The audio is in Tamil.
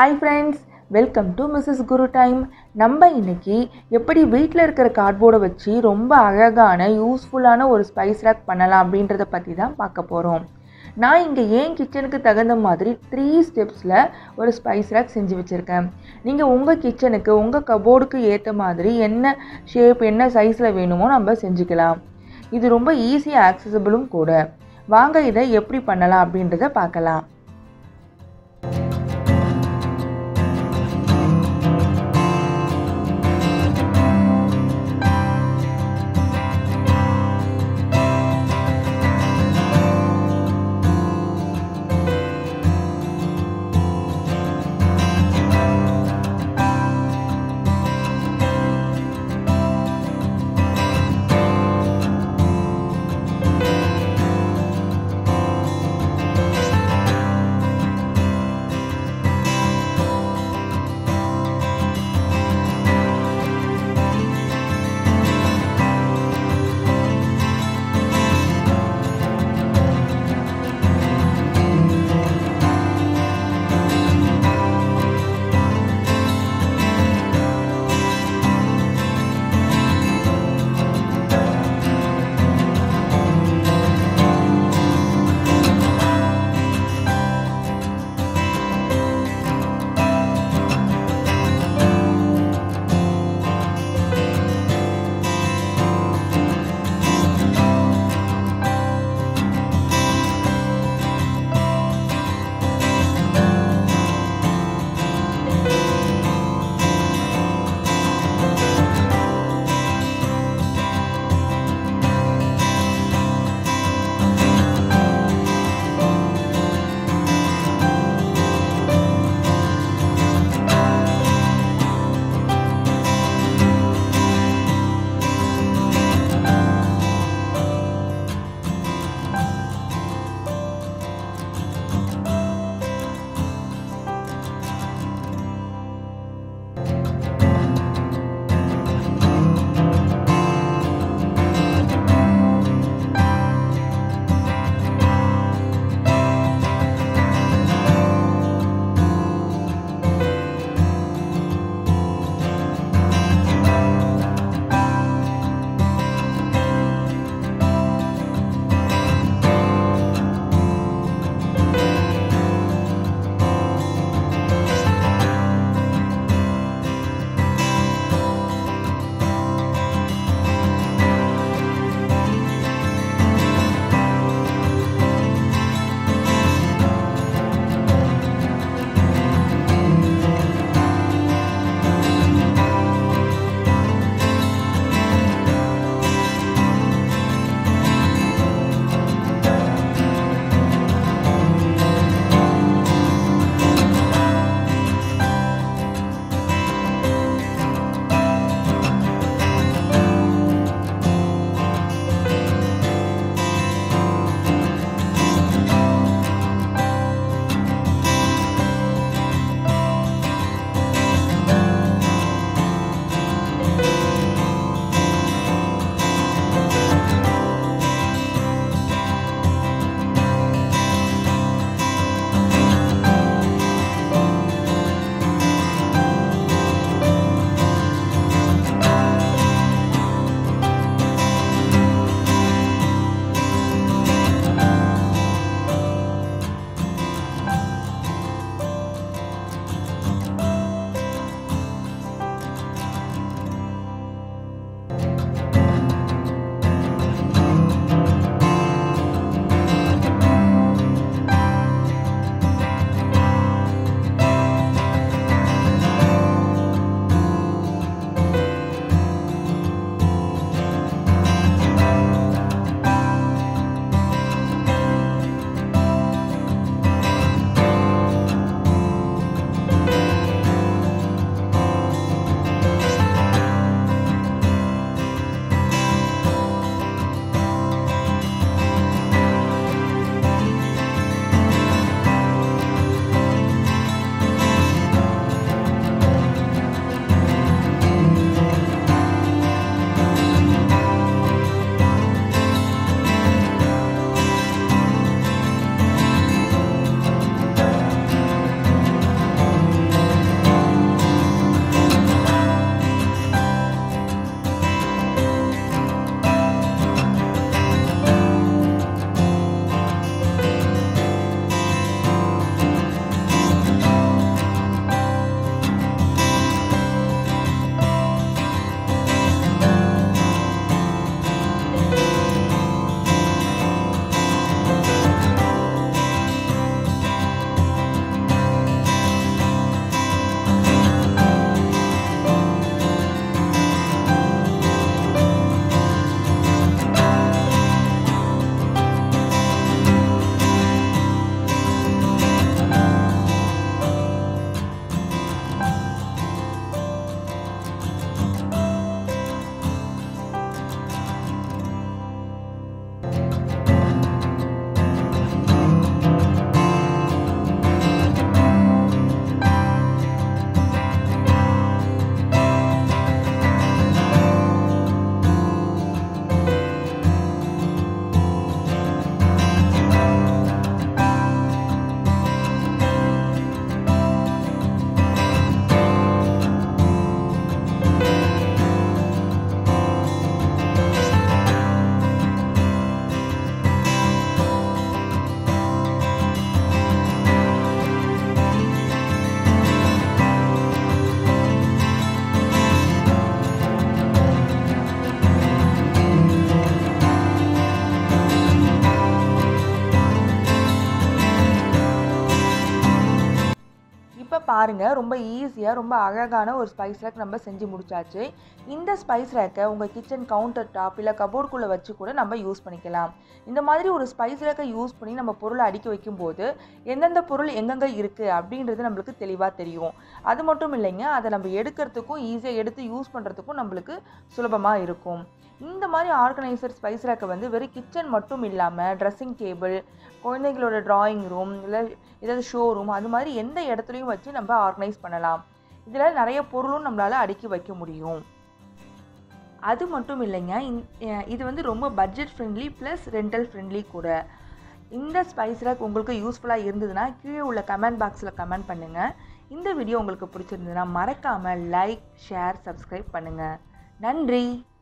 hi friends welcome to Mrs Guru time நம்ம இன்னைக்கு எப்படி வீட்டில் இருக்கிற கார்ட்போர்டை வச்சு ரொம்ப அழகான யூஸ்ஃபுல்லான ஒரு ஸ்பைஸ் ரேக் பண்ணலாம் அப்படின்றத பற்றி தான் பார்க்க போகிறோம் நான் இங்கே ஏன் கிச்சனுக்கு தகுந்த மாதிரி த்ரீ ஸ்டெப்ஸில் ஒரு ஸ்பைஸ் ரேக் செஞ்சு வச்சுருக்கேன் நீங்கள் உங்கள் கிச்சனுக்கு உங்கள் கபோர்டுக்கு ஏற்ற மாதிரி என்ன ஷேப் என்ன சைஸில் வேணுமோ நம்ம செஞ்சுக்கலாம் இது ரொம்ப ஈஸியாக ஆக்சசபிளும் கூட வாங்க இதை எப்படி பண்ணலாம் அப்படின்றத பார்க்கலாம் பாருங்கள் ரொம்ப ஈஸியாக ரொம்ப அழகான ஒரு ஸ்பைஸ் ரேக் நம்ம செஞ்சு முடிச்சாச்சு இந்த ஸ்பைஸ் ரேக்கை உங்கள் கிச்சன் கவுண்டர் டாப் இல்லை கபோர்டுக்குள்ளே வச்சு கூட நம்ம யூஸ் பண்ணிக்கலாம் இந்த மாதிரி ஒரு ஸ்பைஸ் ரேக்கை யூஸ் பண்ணி நம்ம பொருளை அடுக்கி வைக்கும்போது எந்தெந்த பொருள் எங்கெங்கே இருக்குது அப்படின்றது நம்மளுக்கு தெளிவாக தெரியும் அது மட்டும் இல்லைங்க அதை நம்ம எடுக்கிறதுக்கும் ஈஸியாக எடுத்து யூஸ் பண்ணுறதுக்கும் நம்மளுக்கு சுலபமாக இருக்கும் இந்த மாதிரி ஆர்கனைசர் ஸ்பைஸ் ரேக்கை வந்து வெறும் கிச்சன் மட்டும் இல்லாமல் ட்ரெஸ்ஸிங் டேபிள் குழந்தைங்களோட ட்ராயிங் ரூம் இல்லை ஏதாவது ஷோரூம் அது மாதிரி எந்த இடத்துலையும் வச்சு நம்ம ஆர்கனைஸ் பண்ணலாம் இதில் நிறைய பொருளும் நம்மளால் அடுக்கி வைக்க முடியும் அது மட்டும் இல்லைங்க இந்த- இது வந்து ரொம்ப budget friendly plus rental friendly கூட இந்த ஸ்பைஸ் ரேக் உங்களுக்கு யூஸ்ஃபுல்லாக இருந்ததுன்னா கீழே உள்ள கமெண்ட் பாக்ஸில் கமெண்ட் பண்ணுங்கள் இந்த வீடியோ உங்களுக்கு பிடிச்சிருந்ததுன்னா மறக்காமல் லைக் ஷேர் சப்ஸ்கிரைப் பண்ணுங்கள் நன்றி